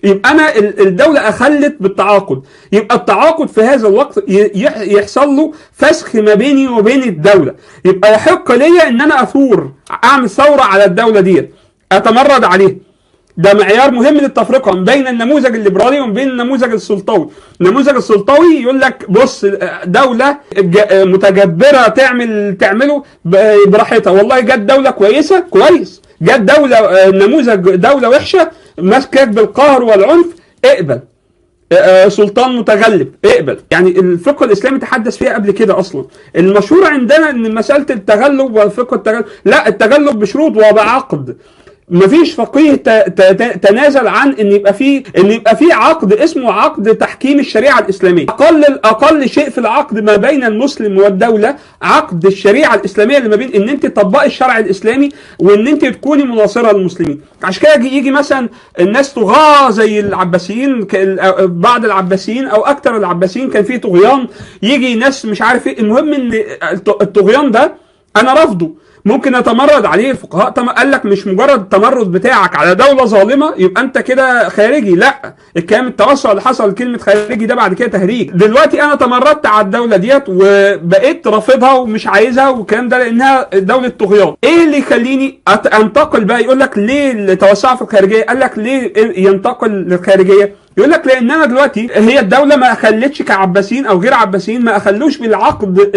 يبقى انا الدوله اخلت بالتعاقد يبقى التعاقد في هذا الوقت يحصل له فسخ ما بيني وبين الدوله يبقى يحق ليا ان انا اثور اعمل ثوره على الدوله ديت اتمرد عليها ده معيار مهم للتفرقه بين النموذج الليبرالي وبين النموذج السلطوي النموذج السلطوي يقول لك بص دوله متجبره تعمل تعمله براحتها والله جت دوله كويسه كويس جت دوله نموذج دوله وحشه ماسكاك بالقهر والعنف اقبل سلطان متغلب اقبل يعني الفقه الاسلامي تحدث فيها قبل كده اصلا المشهور عندنا ان مساله التغلب والفقه التغلب لا التغلب بشروط وبعقد مفيش فقيه تنازل عن ان يبقى في ان يبقى في عقد اسمه عقد تحكيم الشريعه الاسلاميه اقل اقل شيء في العقد ما بين المسلم والدوله عقد الشريعه الاسلاميه اللي ما بين ان انت تطبقي الشرع الاسلامي وان انت تكوني مناصره للمسلمين عشان كده يجي مثلا الناس طغاه زي العباسيين بعض العباسيين او اكثر العباسيين كان في طغيان يجي ناس مش عارف ايه المهم ان الطغيان ده انا رافضه ممكن يتمرد عليه الفقهاء قال لك مش مجرد التمرد بتاعك على دوله ظالمه يبقى انت كده خارجي لا الكلام التوسع اللي حصل كلمه خارجي ده بعد كده تهريج دلوقتي انا تمردت على الدوله ديت وبقيت رافضها ومش عايزها والكلام ده لانها دوله طغيان ايه اللي يخليني انتقل بقى يقول لك ليه التوسع في الخارجيه قال لك ليه ينتقل للخارجيه يقول لك لان انا دلوقتي هي الدوله ما اخلتش كعباسيين او غير عباسيين ما اخلوش بالعقد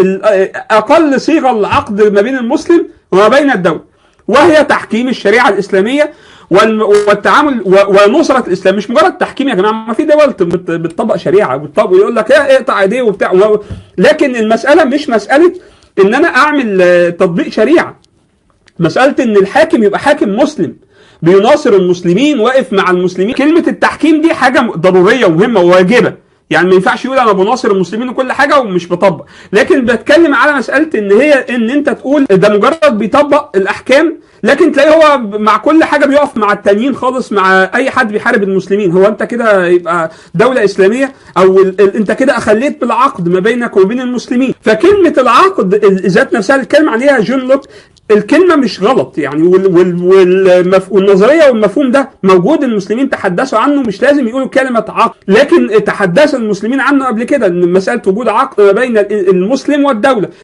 اقل صيغه العقد ما بين المسلم وما بين الدوله وهي تحكيم الشريعه الاسلاميه والتعامل ونصره الاسلام مش مجرد تحكيم يا جماعه ما في دول بتطبق شريعه بتطبق ويقول لك ايه اقطع ايديه وبتاع لكن المساله مش مساله ان انا اعمل تطبيق شريعه مساله ان الحاكم يبقى حاكم مسلم بيناصر المسلمين واقف مع المسلمين كلمه التحكيم دي حاجه ضروريه ومهمه وواجبه يعني ما ينفعش يقول انا بناصر المسلمين وكل حاجه ومش بطبق لكن بتكلم على مساله ان هي ان انت تقول ده مجرد بيطبق الاحكام لكن تلاقيه هو مع كل حاجه بيقف مع التانيين خالص مع اي حد بيحارب المسلمين هو انت كده يبقى دوله اسلاميه او ال ال انت كده اخليت بالعقد ما بينك وبين المسلمين فكلمه العقد ذات نفسها اللي اتكلم عليها جون لوك الكلمه مش غلط يعني والمف... والنظريه والمفهوم ده موجود المسلمين تحدثوا عنه مش لازم يقولوا كلمه عقد لكن تحدث المسلمين عنه قبل كده ان مساله وجود عقد ما بين المسلم والدوله